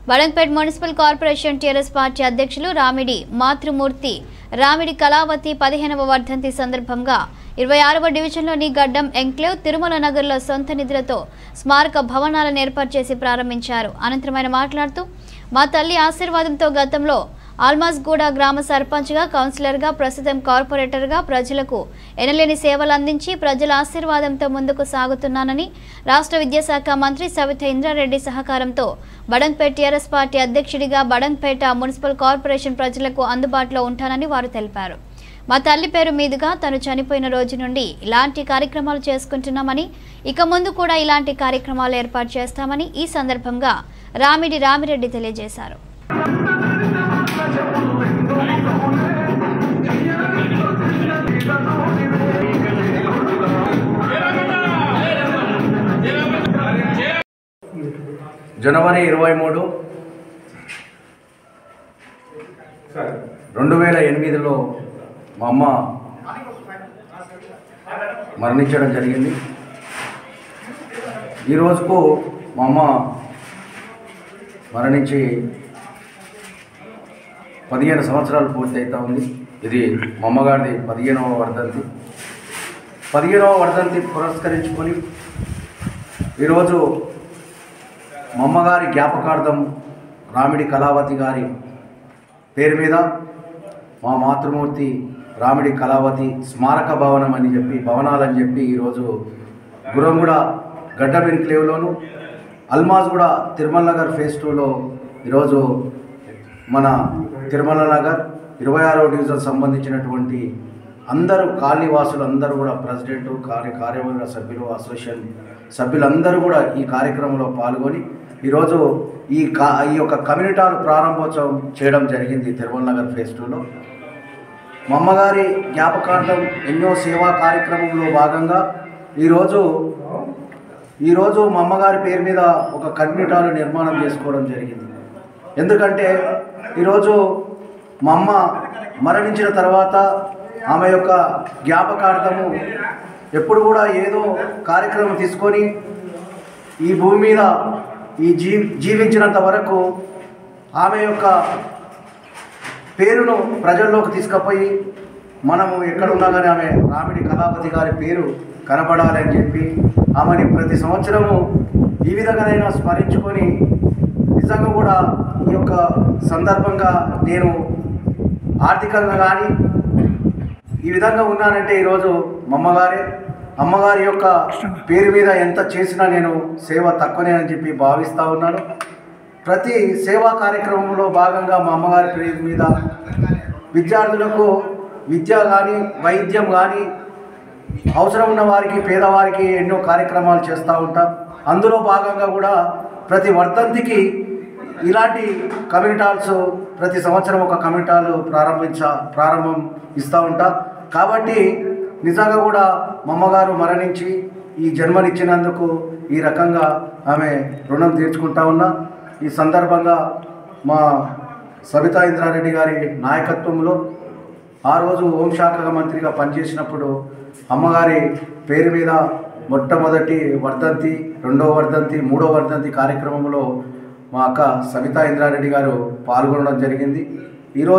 Badangpet municipal corporation TRS party అధ్యక్షులు రామిడి మాతృమూర్తి రామిడి కళావతి పదిహేనవ వర్ధంతి సందర్భంగా ఇరవై ఆరవ డివిజన్లోని గడ్డం ఎంక్లేవ్ తిరుమల నగర్లో సొంత నిధులతో స్మారక భవనాలను ఏర్పాటు చేసి ప్రారంభించారు అనంతరం ఆయన మాట్లాడుతూ మా తల్లి ఆశీర్వాదంతో గతంలో ఆల్మాస్గూడ గ్రామ సర్పంచ్గా కౌన్సిలర్గా ప్రస్తుతం కార్పొరేటర్గా ప్రజలకు ఎనలేని సేవలు అందించి ప్రజల ఆశీర్వాదంతో ముందుకు సాగుతున్నానని రాష్ట్ర విద్యాశాఖ మంత్రి సవిత ఇంద్రారెడ్డి సహకారంతో బడంగ్పేట టీఆర్ఎస్ పార్టీ అధ్యక్షుడిగా బడంగ్పేట మున్సిపల్ కార్పొరేషన్ ప్రజలకు అందుబాటులో ఉంటానని వారు తెలిపారు మా తల్లి పేరు మీదుగా తను చనిపోయిన రోజు నుండి ఇలాంటి కార్యక్రమాలు చేసుకుంటున్నామని ఇక ముందు కూడా ఇలాంటి కార్యక్రమాలు ఏర్పాటు చేస్తామని ఈ సందర్భంగా రామిడి రామిరెడ్డి తెలియజేశారు జనవరి ఇరవై మూడు రెండు వేల ఎనిమిదిలో మా అమ్మ మరణించడం జరిగింది ఈ రోజుకు మా అమ్మ మరణించి పదిహేను సంవత్సరాలు పూర్తి అవుతా ఉంది ఇది మా అమ్మగారిది పదిహేనవ వర్ధంతి పదిహేనవ వర్ధంతి పురస్కరించుకొని ఈరోజు మా అమ్మగారి జ్ఞాపకార్థం రామిడి కళావతి గారి పేరు మీద మా మాతృమూర్తి రామిడి కళావతి స్మారక భవనం అని చెప్పి భవనాలని చెప్పి ఈరోజు గురంగూడ గడ్డ ఎన్క్లేవ్లోను అల్మాజ్ కూడా తిరుమల నగర్ ఫేజ్ టూలో ఈరోజు మన తిరుమల నగర్ ఇరవై ఆరో డివిజన్ సంబంధించినటువంటి అందరూ కాలనీవాసులు అందరూ కూడా ప్రెసిడెంట్ కార్య కార్యవర్గ సభ్యులు అసోసియేషన్ సభ్యులందరూ కూడా ఈ కార్యక్రమంలో పాల్గొని ఈరోజు ఈ కా ఈ యొక్క కమ్యూనిటాలు ప్రారంభోత్సవం చేయడం జరిగింది తిరుమల నగర్ ఫేజ్ టూలో మా అమ్మగారి జ్ఞాపకార్థం ఎన్నో సేవా కార్యక్రమంలో భాగంగా ఈరోజు ఈరోజు మా అమ్మగారి పేరు మీద ఒక కమ్యూనిటాలు నిర్మాణం చేసుకోవడం జరిగింది ఎందుకంటే ఈరోజు మా అమ్మ మరణించిన తర్వాత ఆమె యొక్క జ్ఞాపకార్థము ఎప్పుడు కూడా ఏదో కార్యక్రమం తీసుకొని ఈ భూమి మీద ఈ జీ జీవించినంత వరకు ఆమె యొక్క పేరును ప్రజల్లోకి తీసుకుపోయి మనము ఎక్కడున్నా కానీ ఆమె రామిడి కళాపతి గారి పేరు కనపడాలి అని చెప్పి ఆమెని ప్రతి సంవత్సరము ఈ విధంగానైనా స్మరించుకొని నిజంగా కూడా ఈ యొక్క సందర్భంగా నేను ఆర్థికంగా కానీ ఈ విధంగా ఉన్నానంటే ఈరోజు మా అమ్మగారే అమ్మగారి యొక్క పేరు మీద ఎంత చేసినా నేను సేవ తక్కువనే అని చెప్పి భావిస్తూ ఉన్నాను ప్రతి సేవా కార్యక్రమంలో భాగంగా మా అమ్మగారి పేరు మీద విద్యార్థులకు విద్య కానీ వైద్యం కానీ అవసరం ఉన్న వారికి పేదవారికి ఎన్నో కార్యక్రమాలు చేస్తూ ఉంటాం అందులో భాగంగా కూడా ప్రతి వర్ధంతికి ఇలాంటి కమ్యూనిటాల్స్ ప్రతి సంవత్సరం ఒక కమ్యూనిటాలు ప్రారంభించ ప్రారంభం ఇస్తూ ఉంటా కాబట్టి నిజంగా కూడా మా అమ్మగారు మరణించి ఈ జన్మనిచ్చినందుకు ఈ రకంగా ఆమె రుణం తీర్చుకుంటా ఉన్నా ఈ సందర్భంగా మా సబితా ఇంద్రారెడ్డి గారి నాయకత్వంలో ఆ రోజు హోంశాఖ మంత్రిగా పనిచేసినప్పుడు అమ్మగారి పేరు మీద మొట్టమొదటి వర్ధంతి రెండవ వర్ధంతి మూడో వర్ధంతి కార్యక్రమంలో మా అక్క సవితా ఇంద్రారెడ్డి గారు పాల్గొనడం జరిగింది